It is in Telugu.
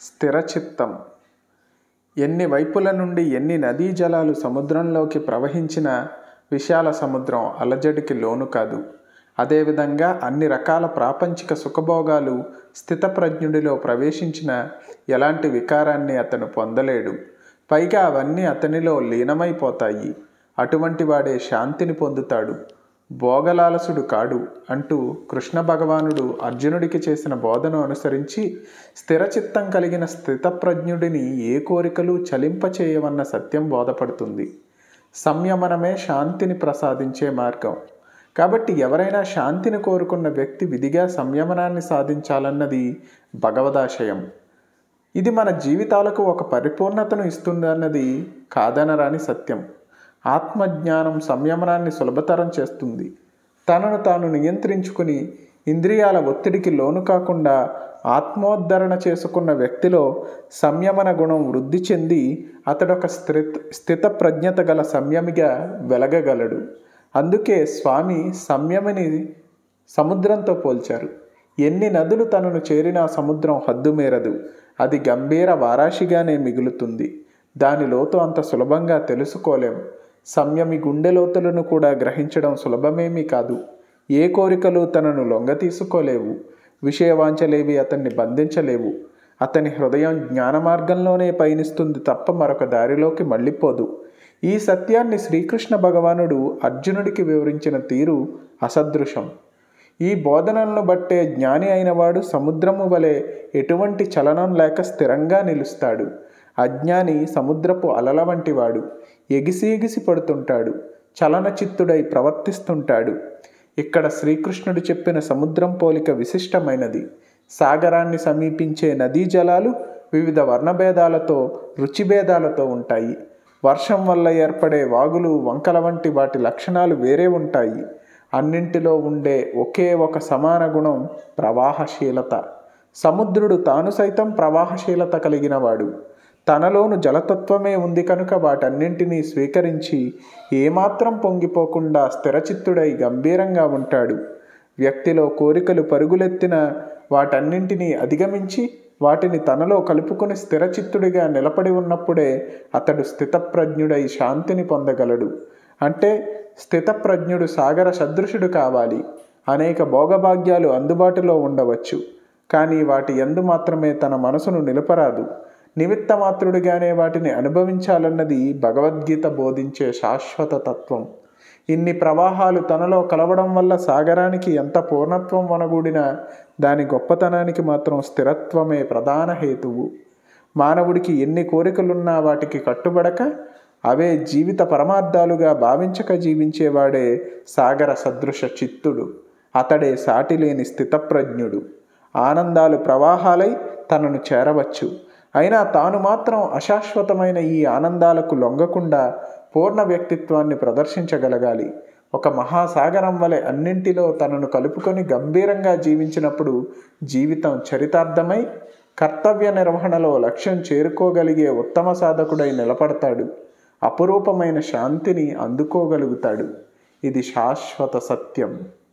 స్థిరచిత్తం ఎన్ని వైపుల నుండి ఎన్ని నదీ జలాలు సముద్రంలోకి ప్రవహించిన విశాల సముద్రం అలజడికి లోను కాదు అదేవిధంగా అన్ని రకాల ప్రాపంచిక సుఖభోగాలు స్థితప్రజ్ఞుడిలో ప్రవేశించిన ఎలాంటి వికారాన్ని అతను పొందలేడు పైగా అవన్నీ అతనిలో లీనమైపోతాయి అటువంటి వాడే శాంతిని పొందుతాడు భోగలాలసుడు కాడు అంటూ కృష్ణ భగవానుడు అర్జునుడికి చేసిన బోధను అనుసరించి స్థిరచిత్తం కలిగిన స్థితప్రజ్ఞుడిని ఏ కోరికలు చలింపచేయవన్న సత్యం బోధపడుతుంది సంయమనమే శాంతిని ప్రసాదించే మార్గం కాబట్టి ఎవరైనా శాంతిని కోరుకున్న వ్యక్తి విధిగా సంయమనాన్ని సాధించాలన్నది భగవదాశయం ఇది మన జీవితాలకు ఒక పరిపూర్ణతను ఇస్తుందన్నది కాదనరాని సత్యం ఆత్మజ్ఞానం సంయమనాన్ని సులభతరం చేస్తుంది తనను తాను నియంత్రించుకుని ఇంద్రియాల ఒత్తిడికి లోను కాకుండా ఆత్మోద్ధరణ చేసుకున్న వ్యక్తిలో సంయమన గుణం వృద్ధి చెంది అతడొక స్థిత స్థిత ప్రజ్ఞత గల సంయమిగా వెలగగలడు అందుకే స్వామి సంయమిని సముద్రంతో పోల్చారు ఎన్ని నదులు తనను చేరిన సముద్రం హద్దుమేరదు అది గంభీర వారాశిగానే మిగులుతుంది దాని లోతు అంత సులభంగా తెలుసుకోలేం సంయమి గుండె లోతులను కూడా గ్రహించడం సులభమేమీ కాదు ఏ కోరికలు తనను లొంగ తీసుకోలేవు విషయవాంచలేవి అతన్ని బంధించలేవు అతని హృదయం జ్ఞాన మార్గంలోనే పయనిస్తుంది తప్ప మరొక దారిలోకి మళ్ళీపోదు ఈ సత్యాన్ని శ్రీకృష్ణ భగవానుడు అర్జునుడికి వివరించిన తీరు అసదృశం ఈ బోధనలను బట్టే జ్ఞాని అయినవాడు సముద్రము వలె ఎటువంటి చలనం లేక స్థిరంగా నిలుస్తాడు అజ్ఞాని సముద్రపు అలల వంటివాడు ఎగిసిఎగిసి పడుతుంటాడు చలనచిత్తుడై ప్రవర్తిస్తుంటాడు ఇక్కడ శ్రీకృష్ణుడు చెప్పిన సముద్రం పోలిక విశిష్టమైనది సాగరాన్ని సమీపించే నదీ జలాలు వివిధ వర్ణభేదాలతో రుచిభేదాలతో ఉంటాయి వర్షం వల్ల ఏర్పడే వాగులు వంకల వంటి వాటి లక్షణాలు వేరే ఉంటాయి అన్నింటిలో ఉండే ఒకే ఒక సమాన గుణం ప్రవాహశీలత సముద్రుడు తాను సైతం ప్రవాహశీలత కలిగినవాడు తనలోను జలతత్వమే ఉంది కనుక వాటన్నింటినీ స్వీకరించి ఏమాత్రం పొంగిపోకుండా స్థిరచిత్తుడై గంభీరంగా ఉంటాడు వ్యక్తిలో కోరికలు పరుగులెత్తిన వాటన్నింటినీ అధిగమించి వాటిని తనలో కలుపుకుని స్థిరచిత్తుడిగా నిలబడి ఉన్నప్పుడే అతడు స్థితప్రజ్ఞుడై శాంతిని పొందగలడు అంటే స్థితప్రజ్ఞుడు సాగర సదృశుడు కావాలి అనేక భోగభాగ్యాలు అందుబాటులో ఉండవచ్చు కానీ వాటి ఎందు మాత్రమే తన మనసును నిలపరాదు నిమిత్త మాత్రుడిగానే వాటిని అనుభవించాలన్నది భగవద్గీత బోధించే శాశ్వత తత్వం ఇన్ని ప్రవాహాలు తనలో కలవడం వల్ల సాగరానికి ఎంత పూర్ణత్వం వనగూడినా దాని గొప్పతనానికి మాత్రం స్థిరత్వమే ప్రధాన హేతువు మానవుడికి ఎన్ని కోరికలున్నా వాటికి కట్టుబడక అవే జీవిత పరమార్థాలుగా భావించక జీవించేవాడే సాగర సదృశ చిత్తుడు అతడే సాటిలేని స్థితప్రజ్ఞుడు ఆనందాలు ప్రవాహాలై తనను చేరవచ్చు అయినా తాను మాత్రం అశాశ్వతమైన ఈ ఆనందాలకు లొంగకుండా పూర్ణ వ్యక్తిత్వాన్ని ప్రదర్శించగలగాలి ఒక మహాసాగరం వలె అన్నింటిలో తనను కలుపుకొని గంభీరంగా జీవించినప్పుడు జీవితం చరితార్థమై కర్తవ్య నిర్వహణలో లక్ష్యం చేరుకోగలిగే ఉత్తమ సాధకుడై నిలబడతాడు అపురూపమైన శాంతిని అందుకోగలుగుతాడు ఇది శాశ్వత సత్యం